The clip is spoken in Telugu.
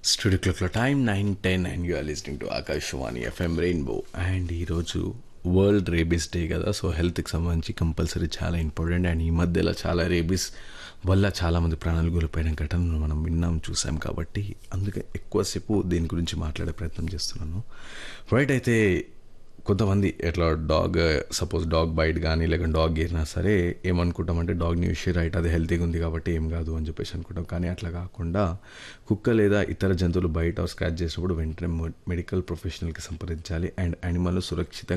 స్టూడియో క్లాక్లో time nine ten and you are listening to Akashvani FM rainbow and ఈరోజు వరల్డ్ రేబీస్ డే కదా సో హెల్త్కి సంబంధించి కంపల్సరీ చాలా ఇంపార్టెంట్ అండ్ ఈ మధ్యలో చాలా రేబీస్ వల్ల చాలామంది ప్రాణాలు కోల్పోయిన ఘటనలు మనం విన్నాం చూసాం కాబట్టి అందుకే ఎక్కువసేపు దీని గురించి మాట్లాడే ప్రయత్నం చేస్తున్నాను రైట్ అయితే కొంతమంది ఎట్లా డాగ్ సపోజ్ డాగ్ బైట్ కానీ లేకుంటే డాగ్ గీరినా సరే ఏమనుకుంటామంటే డాగ్ని యూస్ రైట్ అది హెల్తీగా ఉంది కాబట్టి ఏం కాదు అని చెప్పేసి అనుకుంటాం కానీ అట్లా కాకుండా కుక్క లేదా ఇతర జంతువులు బయట స్క్రాచ్ చేసినప్పుడు వెంటనే మెడికల్ ప్రొఫెషనల్కి సంప్రదించాలి అండ్ యానిమల్ సురక్షితంగా